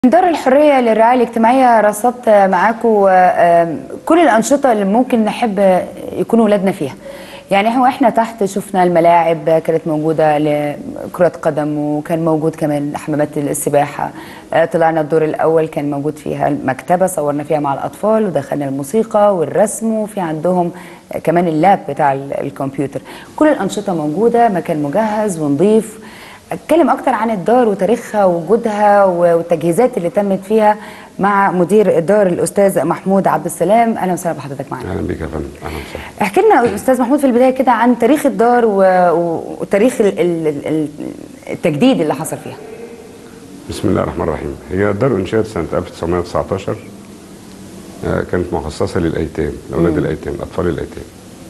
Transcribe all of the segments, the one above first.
دار الحرية للرعاية الاجتماعية رصدت معاكم كل الأنشطة اللي ممكن نحب يكونوا ولادنا فيها يعني احنا واحنا تحت شفنا الملاعب كانت موجودة لكرة قدم وكان موجود كمان حمامات السباحة طلعنا الدور الأول كان موجود فيها المكتبة صورنا فيها مع الأطفال ودخلنا الموسيقى والرسم وفي عندهم كمان اللاب بتاع الكمبيوتر كل الأنشطة موجودة مكان مجهز ونظيف اتكلم اكتر عن الدار وتاريخها ووجودها والتجهيزات اللي تمت فيها مع مدير الدار الاستاذ محمود عبد السلام اهلا وسهلا بحضرتك معانا اهلا بك يا فندم اهلا وسهلا احكي لنا استاذ محمود في البدايه كده عن تاريخ الدار وتاريخ ال- ال- ال- التجديد اللي حصل فيها بسم الله الرحمن الرحيم هي الدار انشئت سنه 1919 آه، كانت مخصصه للايتام لاولاد الايتام اطفال الايتام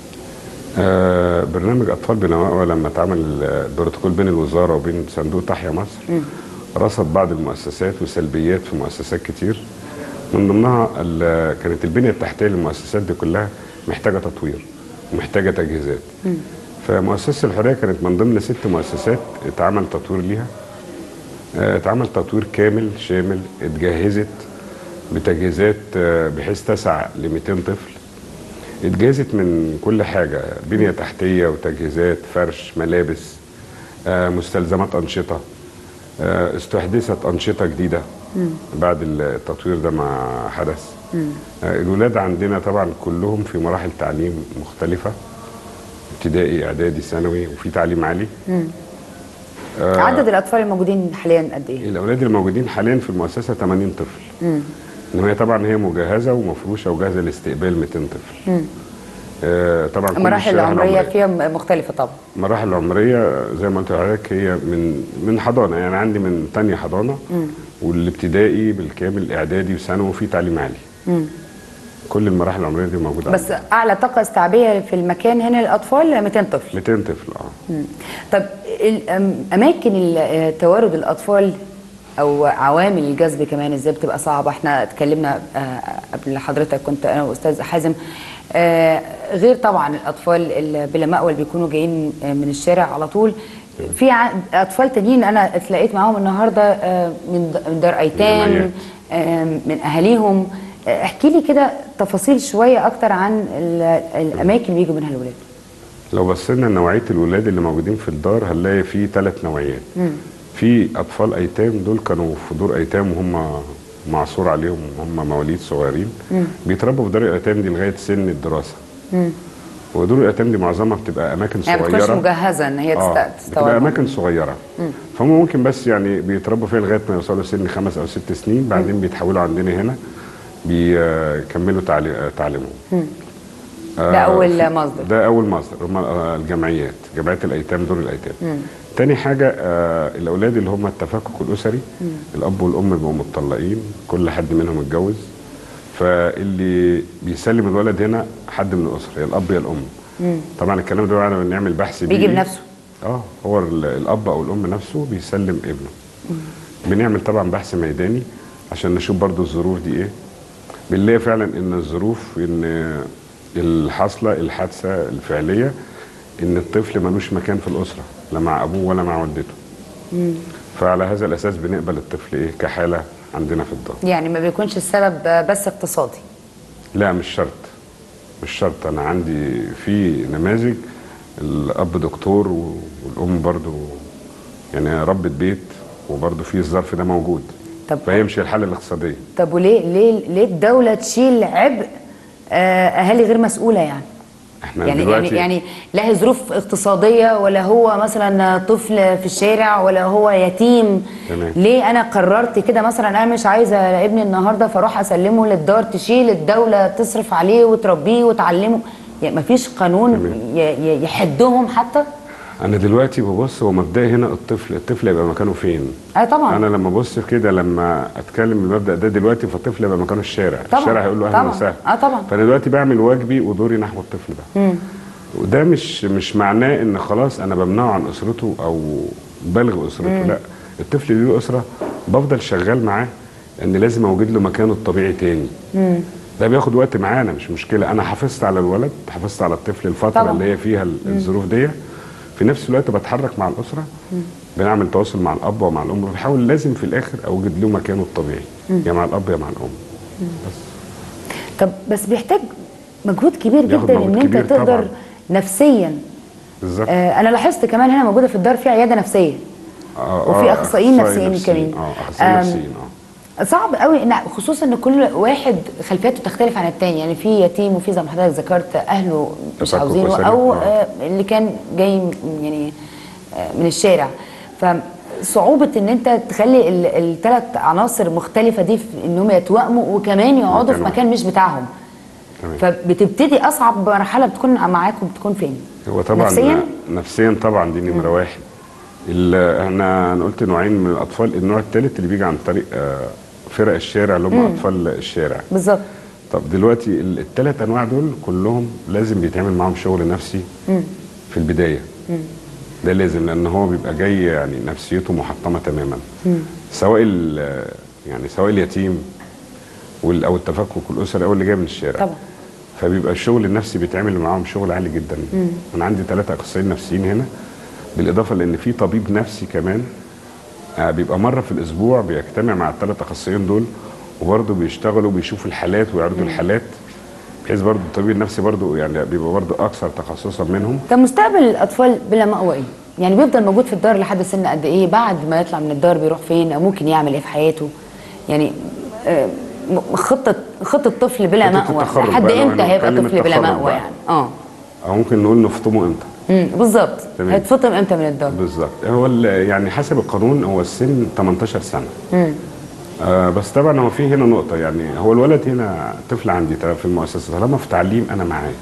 آه، برنامج اطفال بنواء لما اتعمل البروتوكول بين الوزاره وبين صندوق تحيا مصر رصد بعض المؤسسات وسلبيات في مؤسسات كتير من ضمنها ال- كانت البنيه التحتيه للمؤسسات دي كلها محتاجه تطوير ومحتاجه تجهيزات فمؤسسه الحريه كانت من ضمن ست مؤسسات اتعمل تطوير ليها آه، اتعمل تطوير كامل شامل اتجهزت بتجهيزات آه، بحيث تسع ل 200 طفل اتجهزت من كل حاجه بنيه تحتيه وتجهيزات فرش ملابس آه، مستلزمات انشطه آه، استحدثت انشطه جديده بعد التطوير ده ما حدث آه، الولاد عندنا طبعا كلهم في مراحل تعليم مختلفه ابتدائي اعدادي ثانوي وفي تعليم عالي عدد الاطفال الموجودين حاليا قد ايه الاولاد الموجودين حاليا في المؤسسه 80 طفل انما هي طبعا هي مجهزه ومفروشه وجاهزه لاستقبال 200 طفل آه طبعا كل المراحل الشرائح العمريه فيها مختلفه طبعا المراحل العمريه زي ما قلت لحضرتك هي من من حضانه يعني عندي من ثانيه حضانه والابتدائي بالكامل اعدادي وثانوي وفي تعليم عالي كل المراحل العمريه دي موجوده بس اعلى طاقه استيعابيه في المكان هنا للاطفال 200 طفل 200 طفل اه طب ال- أم- اماكن ال- توارد الاطفال او عوامل الجذب كمان ازاي بتبقى صعبه احنا اتكلمنا آه، قبل حضرتك كنت انا واستاذ حازم آه، غير طبعا الاطفال اللي بلا مأوى اللي بيكونوا جايين آه، من الشارع على طول في ع- اطفال تانيين انا اتلاقيت معاهم النهارده آه، من د- من دار ايتام جمعيات. آه، من اهاليهم آه، احكي لي كده تفاصيل شويه اكتر عن ال- الاماكن اللي بيجوا منها الولاد لو بصينا لنوعيه الولاد اللي موجودين في الدار هنلاقي في ثلاث نوعيات في اطفال ايتام دول كانوا في دور ايتام وهم معصور عليهم وهم مواليد صغيرين بيتربوا في دار الايتام دي لغايه سن الدراسه ودور الايتام دي معظمها بتبقى اماكن يعني ما بتكونش صغيره مجهزه ان هي اه تست- بتبقى تستوعب اماكن صغيره فهم ممكن بس يعني بيتربوا فيها لغايه ما يوصلوا سن خمس او ست سنين بعدين بيتحولوا عندنا هنا بيكملوا تعلي- تعليمهم ده اول مصدر ده اول مصدر هم آه، الجمعيات جمعيات الايتام دور الايتام تاني حاجه آه الاولاد اللي هم التفكك الاسري الاب والام بيبقوا متطلقين كل حد منهم اتجوز فاللي بيسلم الولد هنا حد من الاسره يا الاب يا الام طبعا الكلام ده بعد ما بنعمل بحث بيجي بيه. بنفسه اه هو ال- الاب او الام نفسه بيسلم ابنه بنعمل طبعا بحث ميداني عشان نشوف برضو الظروف دي ايه بنلاقي فعلا ان الظروف ان الحاصله الحادثه الفعليه ان الطفل ملوش مكان في الاسره لا مع ابوه ولا مع والدته فعلى هذا الاساس بنقبل الطفل ايه كحاله عندنا في الدار يعني ما بيكونش السبب بس اقتصادي لا مش شرط مش شرط انا عندي في نماذج الاب دكتور و- والام برضو يعني ربة بيت وبرضو في الظرف ده موجود طب فيمشي الحاله الاقتصاديه طب وليه ليه ليه الدوله تشيل عبء آه، اهالي غير مسؤوله يعني احنا يعني يعني دلوقتي يعني لا ظروف اقتصاديه ولا هو مثلا طفل في الشارع ولا هو يتيم تمام. ليه انا قررت كده مثلا انا مش عايزه ابني النهارده فاروح اسلمه للدار تشيل الدوله تصرف عليه وتربيه وتعلمه يعني مفيش قانون تمام. ي- ي- يحدهم حتى انا دلوقتي ببص هو مبدئي هنا الطفل الطفل يبقى مكانه فين اه طبعا انا لما ابص كده لما اتكلم المبدا ده دلوقتي فالطفل يبقى مكانه الشارع طبعا. الشارع هيقول له اهلا طبعا. وسهلا اه طبعا فانا دلوقتي بعمل واجبي ودوري نحو الطفل ده وده مش مش معناه ان خلاص انا بمنعه عن اسرته او بلغ اسرته لا الطفل اللي له اسره بفضل شغال معاه ان لازم اوجد له مكانه الطبيعي تاني ده بياخد وقت معانا مش مشكله انا حافظت على الولد حافظت على الطفل الفتره طبعا. اللي هي فيها ال- الظروف دي في نفس الوقت بتحرك مع الاسره بنعمل تواصل مع الاب ومع الام بحاول لازم في الاخر اوجد له مكانه الطبيعي يا مع الاب يا مع الام طب بس بيحتاج مجهود كبير بياخد جدا مجهود ان انت كبير تقدر طبعاً. نفسيا بالظبط آه انا لاحظت كمان هنا موجوده في الدار في عياده نفسيه آه، وفي آه، اخصائيين نفسيين كمان اه اخصائيين آم، نفسيين اه صعب قوي ان خصوصا ان كل واحد خلفيته تختلف عن التاني يعني في يتيم وفي زي ما حضرتك ذكرت اهله مش تفكك عاوزينه أسري. او آه. آه اللي كان جاي م- يعني آه من الشارع فصعوبة ان انت تخلي الثلاث عناصر مختلفة دي في انهم يتوائموا وكمان يقعدوا في مكان مكان مش بتاعهم تمام فبتبتدي اصعب مرحلة بتكون معاكم بتكون فين؟ هو طبعا نفسياً؟ نفسيا طبعا دي نمره واحد ال- احنا انا قلت نوعين من الاطفال النوع الثالث اللي بيجي عن طريق آه، فرق الشارع اللي هم اطفال الشارع بالظبط طب دلوقتي الثلاث انواع دول كلهم لازم بيتعمل معاهم شغل نفسي في البدايه ده لازم لان هو بيبقى جاي يعني نفسيته محطمه تماما سواء ال- يعني سواء اليتيم وال- او التفكك الاسري او اللي جاي من الشارع طبعا فبيبقى الشغل النفسي بيتعمل معاهم شغل عالي جدا انا عندي ثلاثة اخصائيين نفسيين هنا بالاضافه لان في طبيب نفسي كمان آه، بيبقى مره في الاسبوع بيجتمع مع الثلاث اخصائيين دول وبرضه بيشتغلوا بيشوفوا الحالات ويعرضوا الحالات بحيث برضه الطبيب النفسي برضه يعني بيبقى برضه اكثر تخصصا منهم طب مستقبل الاطفال بلا مأوى ايه؟ يعني بيفضل موجود في الدار لحد سن قد ايه؟ بعد ما يطلع من الدار بيروح فين؟ او ممكن يعمل ايه في حياته؟ يعني آه، م- خطه خطه طفل بلا خطة مأوى التخرج لحد بقى، لو امتى هيبقى هنتكلم طفل بلا التخرج مأوى بقى. يعني؟ اه او ممكن نقول نفطمه امتى مم، بالظبط تمام. هيتفطم امتى من الدار؟ بالظبط هو ال- يعني حسب القانون هو السن 18 سنه آه بس طبعا هو في هنا نقطه يعني هو الولد هنا طفل عندي طبعاً في المؤسسه طالما في تعليم انا معاه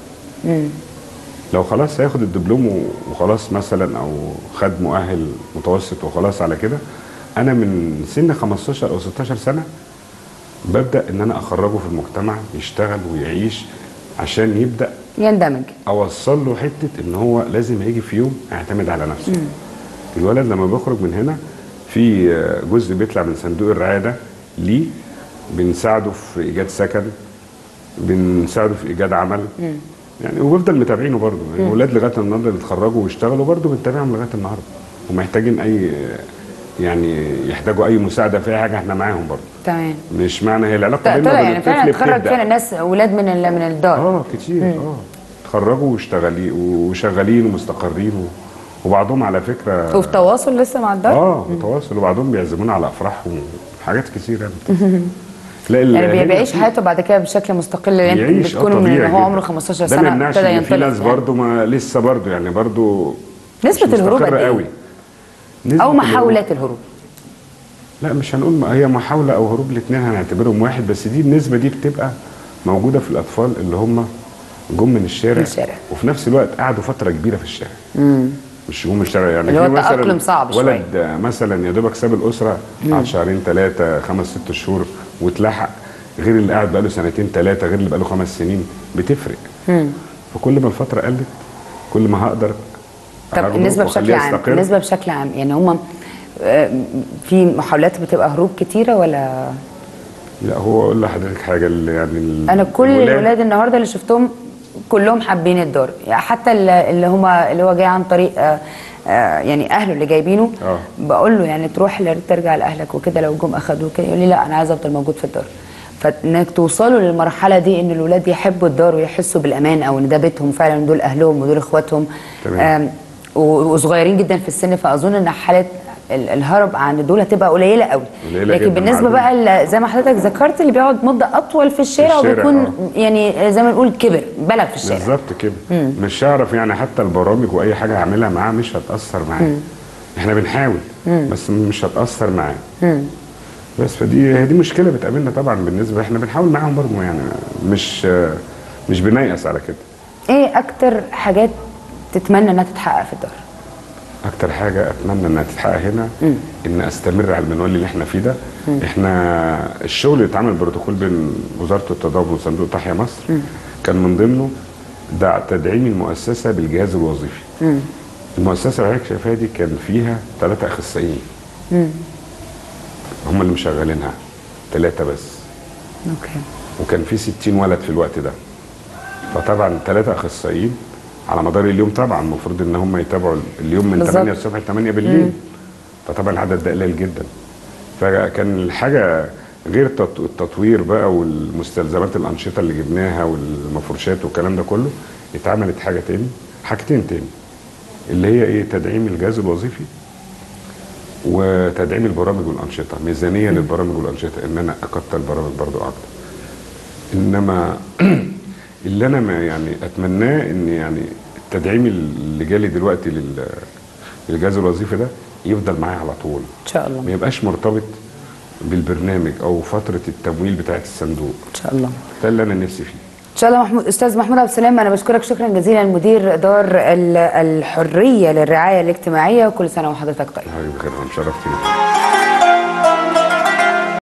لو خلاص هياخد الدبلوم و- وخلاص مثلا او خد مؤهل متوسط وخلاص على كده انا من سن 15 او 16 سنه ببدا ان انا اخرجه في المجتمع يشتغل ويعيش عشان يبدا يندمج اوصل له حته ان هو لازم هيجي في يوم يعتمد على نفسه الولد لما بيخرج من هنا في آه، جزء بيطلع من صندوق الرعايه ده ليه بنساعده في ايجاد سكن بنساعده في ايجاد عمل يعني وبفضل متابعينه برضه يعني الاولاد لغايه النهارده بيتخرجوا ويشتغلوا برضه بنتابعهم لغايه النهارده ومحتاجين اي آه، يعني يحتاجوا اي مساعده في اي حاجه احنا معاهم برضه تمام مش معنى هي العلاقه طلع بيننا وبين يعني فعلا الطفل اتخرج بتبدأ. فعلا ناس اولاد من ال- من الدار اه كتير اه اتخرجوا واشتغلين وشغالين ومستقرين و... وبعضهم على فكره وفي تواصل لسه مع الدار؟ اه متواصل وبعضهم بيعزمونا على افراحهم حاجات كتير يعني لا ال- يعني بي- هنا بيعيش في- حياته بعد كده بشكل مستقل يعني بيعيش اه بتكونوا من طبيعي ان هو جدا. عمره 15 ده ما سنه يمنعش ابتدى ان في ينطلق ناس يعني. برضه ما لسه برضه يعني برضه نسبة مش الهروب مستقرة قد إيه؟ قوي نسبة او الهروب- محاولات الهروب لا مش هنقول م- هي محاولة أو هروب الاثنين هنعتبرهم واحد بس دي النسبة دي بتبقى موجودة في الأطفال اللي هم جم من الشارع, من الشارع. وفي نفس الوقت قعدوا فترة كبيرة في الشارع مش جم من الشارع يعني اللي هو في مثلاً التأقلم صعب شوية. ولد آه، مثلا يا دوبك ساب الأسرة قعد شهرين ثلاثة خمس ست شهور واتلحق غير اللي قاعد بقاله سنتين ثلاثة غير اللي بقاله خمس سنين بتفرق فكل ما الفترة قلت كل ما هقدر طب أخرجه النسبة بشكل وأخليه عام يستقر. النسبة بشكل عام يعني هم في محاولات بتبقى هروب كتيرة ولا لا هو اقول لحضرتك حاجه اللي يعني ال- انا كل الولاد- الولاد النهارده اللي شفتهم كلهم حابين الدار يعني حتى اللي اللي هم اللي هو جاي عن طريق آه، آه، يعني اهله اللي جايبينه آه. بقول له يعني تروح ل- ترجع لاهلك وكده لو جم اخدوه كده يقول لي لا انا عايز افضل موجود في الدار فانك توصلوا للمرحله دي ان الولاد يحبوا الدار ويحسوا بالامان او ان ده بيتهم فعلا دول اهلهم ودول اخواتهم تمام. آم، و- وصغيرين جدا في السن فاظن ان حاله ال- الهرب عن دول هتبقى قليله قوي قليلة لكن جداً بالنسبه معدودة. بقى ال- زي ما حضرتك ذكرت اللي بيقعد مده اطول في الشارع, الشارع، وبيكون آه. يعني زي ما نقول كبر بلغ في الشارع بالظبط كده مش هعرف يعني حتى البرامج واي حاجه هعملها معاه مش هتاثر معاه احنا بنحاول بس مش هتاثر معاه بس فدي هي دي مشكله بتقابلنا طبعا بالنسبه احنا بنحاول معاهم برضه يعني مش مش بنيأس على كده ايه اكتر حاجات تتمنى انها تتحقق في الدار اكتر حاجه اتمنى انها تتحقق هنا ان استمر على المنوال اللي احنا فيه ده احنا الشغل اللي اتعمل بروتوكول بين وزاره التضامن وصندوق تحيا مصر كان من ضمنه دع تدعيم المؤسسه بالجهاز الوظيفي المؤسسه اللي حضرتك شايفاها دي كان فيها ثلاثه اخصائيين هم اللي مشغلينها ثلاثه بس اوكي وكان في 60 ولد في الوقت ده فطبعا ثلاثة اخصائيين على مدار اليوم طبعا المفروض ان هم يتابعوا اليوم من بالظبط. 8 الصبح ل 8 بالليل فطبعا العدد ده قليل جدا فكان الحاجه غير التط- التطوير بقى والمستلزمات الانشطه اللي جبناها والمفروشات والكلام ده كله اتعملت حاجه تاني حاجتين تاني اللي هي ايه تدعيم الجهاز الوظيفي وتدعيم البرامج والانشطه ميزانيه للبرامج والانشطه ان انا اكتر البرامج برضو اكتر انما اللي انا ما يعني اتمناه ان يعني التدعيم اللي جالي دلوقتي لل- للجهاز الوظيفي ده يفضل معايا على طول ان شاء الله ما يبقاش مرتبط بالبرنامج او فتره التمويل بتاعت الصندوق ان شاء الله ده اللي انا نفسي فيه ان شاء الله محمود استاذ محمود عبد السلام انا بشكرك شكرا جزيلا مدير دار ال- الحريه للرعايه الاجتماعيه وكل سنه وحضرتك طيب حبيبي خير شرفتني